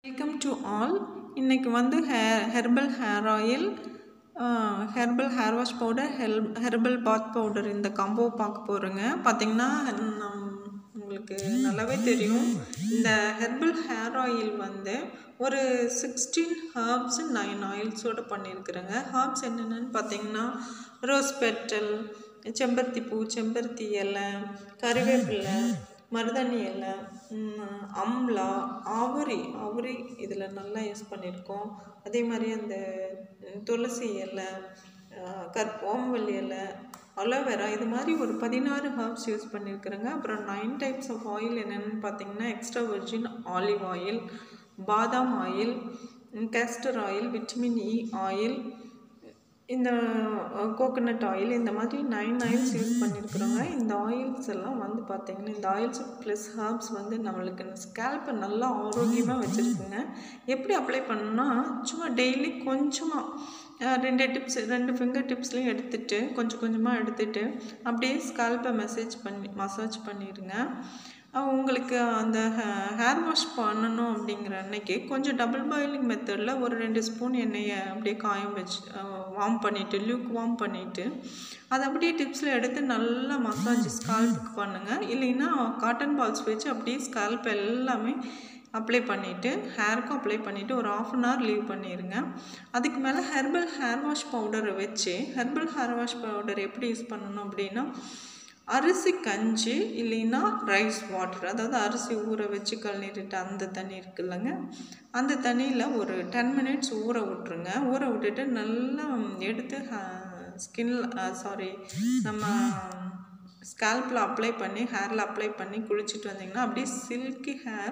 welcome to all இன்னைக்கு வந்து hair herbal hair oil herbal hair wash powder ஹெல் herbal bath powder இந்த combo பார்க்க போகிறோங்க பார்த்தீங்கன்னா நம் உங்களுக்கு நல்லாவே தெரியும் இந்த ஹெர்பல் ஹேர் ஆயில் வந்து ஒரு சிக்ஸ்டீன் ஹர்ப்ஸ் நைன் ஆயில்ஸோடு பண்ணியிருக்கிறேங்க ஹர்ப்ஸ் என்னென்னு பார்த்தீங்கன்னா ரோஸ் பெட்டல் செம்பருத்தி பூ செம்பருத்தி இலை கருவேப்பிலை மருதாணி இலை ம், அம்லா ஆவரி ஆவரி இதில் நல்லா யூஸ் பண்ணியிருக்கோம் அதே மாதிரி அந்த ம், துளசி இலை கற்போம்பல் இலை அலோவேரா இது மாதிரி ஒரு பதினாறு ஹர்ப்ஸ் யூஸ் பண்ணியிருக்கிறேங்க அப்புறம் நைன் டைப்ஸ் ஆஃப் ஆயில் என்னென்னு பார்த்தீங்கன்னா எக்ஸ்ட்ரா வெர்ஜின் ஆலிவ் ஆயில் பாதாம் oil castor oil vitamin E oil இந்த கோகோனட் ஆயில் இந்த மாதிரி நைன் ஆயில்ஸ் யூஸ் பண்ணியிருக்கிறோங்க இந்த ஆயில்ஸ் எல்லாம் வந்து பார்த்தீங்கன்னா இந்த ஆயில்ஸ் ப்ளஸ் ஹர்ப்ஸ் வந்து நம்மளுக்கு ஸ்கேல்ப்பை நல்லா ஆரோக்கியமாக வச்சுருக்குங்க எப்படி அப்ளை பண்ணணும்னா சும்மா டெய்லி கொஞ்சமாக ரெண்டு டிப்ஸ் ரெண்டு ஃபிங்கர் டிப்ஸ்லையும் எடுத்துட்டு கொஞ்சம் கொஞ்சமாக எடுத்துட்டு அப்படியே ஸ்கேல்ப்பை மெசேஜ் பண்ணி மசாஜ் பண்ணிடுங்க அஹ் உங்களுக்கு அந்த ஹேர் வாஷ் பண்ணணும் அப்படிங்கிற அன்னைக்கு கொஞ்சம் டபுள் பாயிலிங் மெத்தடில் ஒரு ரெண்டு ஸ்பூன் எண்ணெயை அப்படியே காயம் வச்சு வார்ம் பண்ணிவிட்டு லியூக் வார்ம் பண்ணிவிட்டு அதை அப்படியே டிப்ஸில் எடுத்து நல்லா மசாஜ் ஸ்கால்ப்புக்கு பண்ணுங்கள் இல்லைன்னா காட்டன் பால்ஸ் வச்சு அப்படியே ஸ்கால்ப் எல்லாமே அப்ளை பண்ணிவிட்டு ஹேருக்கும் அப்ளை பண்ணிவிட்டு ஒரு ஆஃப் அன் ஹவர் லீவ் பண்ணிடுங்க அதுக்கு மேலே ஹெர்பல் ஹேர் வாஷ் பவுடரை வச்சு ஹெர்பல் ஹேர் வாஷ் பவுடர் எப்படி யூஸ் பண்ணணும் அப்படின்னா அரிசி கஞ்சி இல்லைன்னா ரைஸ் வாட்டர் அதாவது அரிசி ஊற வச்சு கழுநிட்டு அந்த தண்ணி இருக்குல்லங்க அந்த தண்ணியில் ஒரு டென் மினிட்ஸ் ஊற விட்ருங்க ஊற விட்டுட்டு நல்லா எடுத்து ஸ்கின்ல சாரி நம்ம ஸ்கேல்பில் அப்ளை பண்ணி ஹேரில் அப்ளை பண்ணி குளிச்சுட்டு வந்தீங்கன்னா அப்படியே சில்கி ஹேர்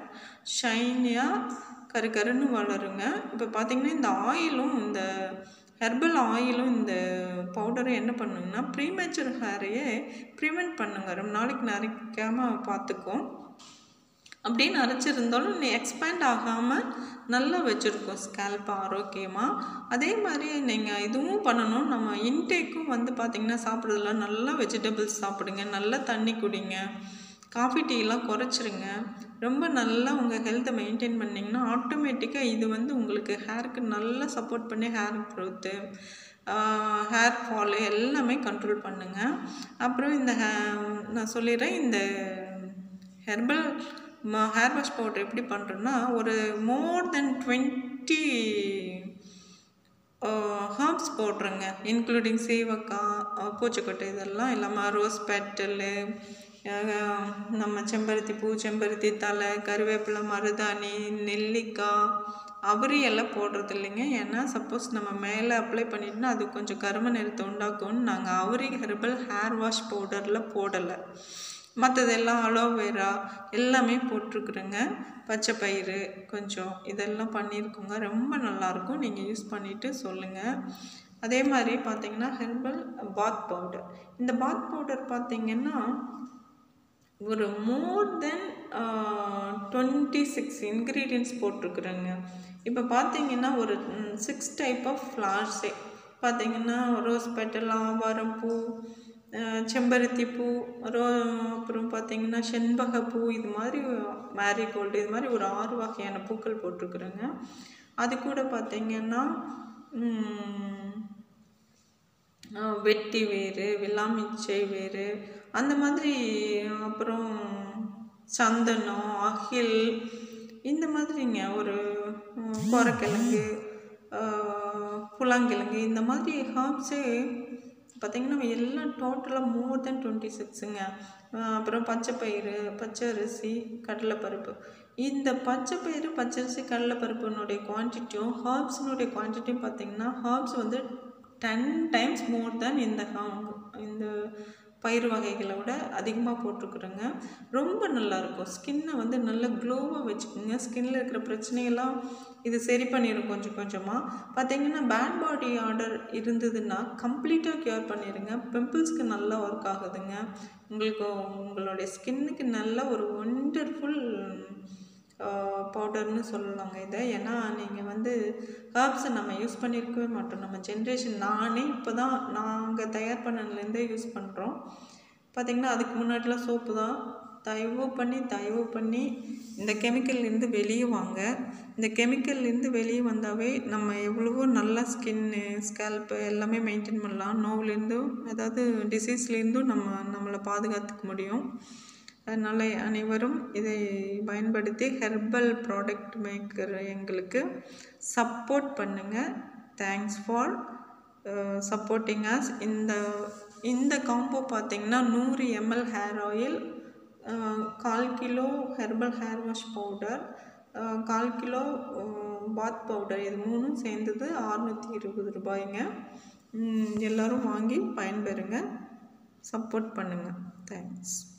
ஷைனியாக கரு கருன்னு வளருங்க இப்போ பார்த்தீங்கன்னா இந்த ஆயிலும் இந்த ஹெர்பல் ஆயிலும் இந்த பவுடரும் என்ன பண்ணுங்கன்னா ப்ரீமேச்சர் ஹேரையே ப்ரிவெண்ட் பண்ணுங்க ரொம்ப நாளைக்கு நரைக்காமல் பார்த்துக்கும் அப்படியே நரைச்சிருந்தாலும் நீ எக்ஸ்பேண்ட் ஆகாமல் நல்லா வச்சுருக்கோம் ஸ்கேல்ப் ஆரோக்கியமாக அதே மாதிரி நீங்கள் இதுவும் பண்ணணும் நம்ம இன்டேக்கும் வந்து பார்த்திங்கன்னா சாப்பிட்றதுல நல்லா வெஜிடபிள்ஸ் சாப்பிடுங்க நல்லா தண்ணி குடிங்க காஃபி டீலாம் குறைச்சிருங்க ரொம்ப நல்லா உங்கள் ஹெல்த்தை மெயின்டைன் பண்ணிங்கன்னா ஆட்டோமேட்டிக்காக இது வந்து உங்களுக்கு ஹேருக்கு நல்லா சப்போர்ட் பண்ணி ஹேர் க்ரோத்து ஹேர் ஃபாலு எல்லாமே கண்ட்ரோல் பண்ணுங்கள் அப்புறம் இந்த ஹே நான் சொல்லிடுறேன் இந்த ஹெர்பல் ஹேர் வாஷ் பவுடர் எப்படி பண்ணுறோன்னா ஒரு மோர் தென் டுவெண்ட்டி ஹர்ப்ஸ் போடுறேங்க இன்க்ளூடிங் சீவக்காய் பூச்சிக்கொட்டை இதெல்லாம் இல்லாமல் ரோஸ் பெட்டலு நம்ம செம்பருத்தி பூ செம்பருத்தி தலை கருவேப்பிலை மருதாணி நெல்லிக்காய் அவரி எல்லாம் போடுறது இல்லைங்க ஏன்னா சப்போஸ் நம்ம மேலே அப்ளை பண்ணிட்டோம்னா அது கொஞ்சம் கரும நிறத்தை உண்டாக்கும்னு நாங்கள் அவரி ஹெர்பல் ஹேர் வாஷ் பவுடரில் போடலை மற்றதெல்லாம் அலோவேரா எல்லாமே போட்டிருக்குறேங்க பச்சை பயிறு கொஞ்சம் இதெல்லாம் பண்ணியிருக்கோங்க ரொம்ப நல்லாயிருக்கும் நீங்கள் யூஸ் பண்ணிவிட்டு சொல்லுங்கள் அதே மாதிரி பார்த்தீங்கன்னா ஹெர்பல் பாத் பவுடர் இந்த பாத் பவுடர் பார்த்தீங்கன்னா ஒரு more than twenty six ingredients போட்டிருக்குறேங்க இப்போ பார்த்தீங்கன்னா ஒரு சிக்ஸ் டைப் ஆஃப் ஃப்ளார்ஸே பார்த்தீங்கன்னா ரோஸ் பெட்டல் ஆவாரம் பூ செம்பருத்தி பூ ரோ அப்புறம் பார்த்தீங்கன்னா செண்பக பூ இது மாதிரி மேரிகோல்டு இது மாதிரி ஒரு ஆறு வகையான பூக்கள் போட்டிருக்குறேங்க அது கூட பார்த்தீங்கன்னா வெட்டி வேறு வில்லாமிச்சை வேறு அந்த மாதிரி அப்புறம் சந்தனம் அகில் இந்த மாதிரிங்க ஒரு கோரக்கிழங்கு புலாங்கிழங்கு இந்த மாதிரி ஹார்ப்ஸே பார்த்திங்கன்னா எல்லாம் டோட்டலாக மோர் தென் டுவெண்ட்டி சிக்ஸுங்க அப்புறம் பச்சை பயிறு பச்சை அரிசி கடலைப்பருப்பு இந்த பச்சை பயிறு பச்சரிசி கடலைப்பருப்புனுடைய குவான்டிட்டியும் ஹார்ப்ஸினுடைய குவான்டிட்டியும் பார்த்திங்கன்னா ஹார்ப்ஸ் வந்து டென் டைம்ஸ் மோர் தென் இந்த இந்த பயிர் வகைகளை விட அதிகமாக போட்டிருக்குறோங்க ரொம்ப நல்லாயிருக்கும் ஸ்கின்னை வந்து நல்ல க்ளோவாக வச்சுக்கோங்க ஸ்கின்னில் இருக்கிற பிரச்சனையெல்லாம் இது சரி பண்ணிடும் கொஞ்சம் கொஞ்சமாக பார்த்தீங்கன்னா பேட் பாடி ஆர்டர் இருந்ததுன்னா கம்ப்ளீட்டாக க்யூர் பண்ணிடுங்க பிம்பிள்ஸ்க்கு நல்லா ஒர்க் ஆகுதுங்க உங்களுக்கு உங்களுடைய ஸ்கின்னுக்கு நல்ல ஒரு ஒண்டர்ஃபுல் பவுடர்னு சொல்லலாங்க இதை ஏன்னா நீங்கள் வந்து ஹர்ப்ஸை நம்ம யூஸ் பண்ணியிருக்கவே மாட்டோம் நம்ம ஜென்ரேஷன் நானே இப்போ தான் நாங்கள் தயார் பண்ணதுலேருந்தே யூஸ் பண்ணுறோம் பார்த்திங்கன்னா அதுக்கு முன்னாடிலாம் சோப்பு தான் தயவு பண்ணி தயவு பண்ணி இந்த கெமிக்கல்லேருந்து வெளியே வாங்க இந்த கெமிக்கல்லேருந்து வெளியே வந்தாவே நம்ம எவ்வளவோ நல்ல ஸ்கின்னு ஸ்கேல்ப்பு எல்லாமே மெயின்டைன் பண்ணலாம் நோவுலேருந்தும் ஏதாவது டிசீஸ்லேருந்தும் நம்ம நம்மளை பாதுகாத்துக்க முடியும் அதனால் அனைவரும் இதை பயன்படுத்தி ஹெர்பல் ப்ராடக்ட் மேக்கர் எங்களுக்கு சப்போர்ட் பண்ணுங்கள் தேங்க்ஸ் ஃபார் சப்போர்ட்டிங் அஸ் இந்த இந்த காம்போ பார்த்திங்கன்னா நூறு எம்எல் ஹேர் ஆயில் கால் kilo herbal hair wash powder கால் கிலோ பாத் பவுடர் இது மூணும் சேர்ந்தது அறுநூற்றி இருபது ரூபாய்ங்க எல்லோரும் வாங்கி பயன்பெறுங்க சப்போர்ட் பண்ணுங்கள் தேங்க்ஸ்